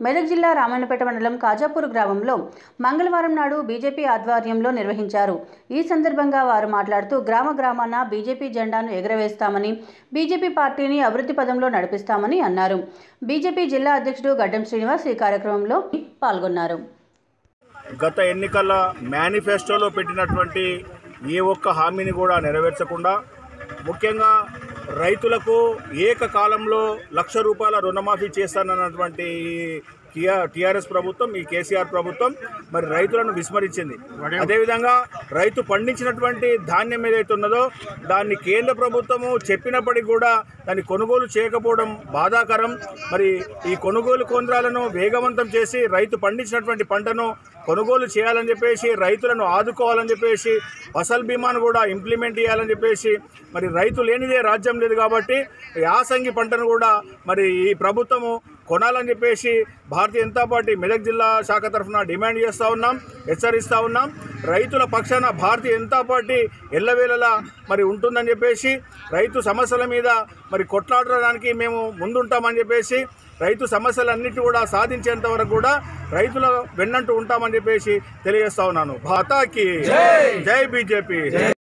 మెదక్ జిల్లా రామాయణపేట మండలం కాజాపూర్ గ్రామంలో మంగళవారం నాడు బీజేపీ ఆధ్వర్యంలో నిర్వహించారు ఈ సందర్భంగా వారు మాట్లాడుతూ గ్రామ గ్రామాన బీజేపీ జెండాను ఎగురవేస్తామని బీజేపీ పార్టీని అభివృద్ధి పదంలో నడిపిస్తామని అన్నారు బీజేపీ జిల్లా అధ్యక్షుడు గడ్డం శ్రీనివాస్ ఈ కార్యక్రమంలో పాల్గొన్నారు గత ఎన్నికల మేనిఫెస్టోలో పెట్టినటువంటి ఏ ఒక్క హామీని కూడా నెరవేర్చకుండా ముఖ్యంగా రైతులకు ఏకకాలంలో లక్ష రూపాయల రుణమాఫీ చేస్తానన్నటువంటి టీఆర్ఎస్ ప్రభుత్వం ఈ కేసీఆర్ ప్రభుత్వం మరి రైతులను విస్మరించింది అదేవిధంగా రైతు పండించినటువంటి ధాన్యం ఏదైతే ఉన్నదో దాన్ని కేంద్ర ప్రభుత్వము చెప్పినప్పటికీ కూడా దాన్ని కొనుగోలు చేయకపోవడం బాధాకరం మరి ఈ కొనుగోలు కేంద్రాలను వేగవంతం చేసి రైతు పండించినటువంటి పంటను కొనుగోలు చేయాలని చెప్పేసి రైతులను ఆదుకోవాలని చెప్పేసి ఫసల్ బీమాను కూడా ఇంప్లిమెంట్ చేయాలని చెప్పేసి మరి రైతు లేనిదే రాజ్యం లేదు కాబట్టి యాసంగి పంటను కూడా మరి ఈ ప్రభుత్వము కొనాలని చెప్పేసి భారతీయ జనతా పార్టీ మెదక్ జిల్లా శాఖ తరఫున డిమాండ్ చేస్తూ ఉన్నాం హెచ్చరిస్తూ ఉన్నాం రైతుల పక్షాన భారతీయ జనతా పార్టీ ఎల్లవేళలా మరి ఉంటుందని చెప్పేసి రైతు సమస్యల మీద మరి కొట్లాడడానికి మేము ముందుంటామని చెప్పేసి రైతు సమస్యలన్నిటి కూడా సాధించేంత వరకు కూడా రైతుల వెన్నంటూ ఉంటామని చెప్పేసి తెలియజేస్తా ఉన్నాను భాతాకి జై బీజేపీ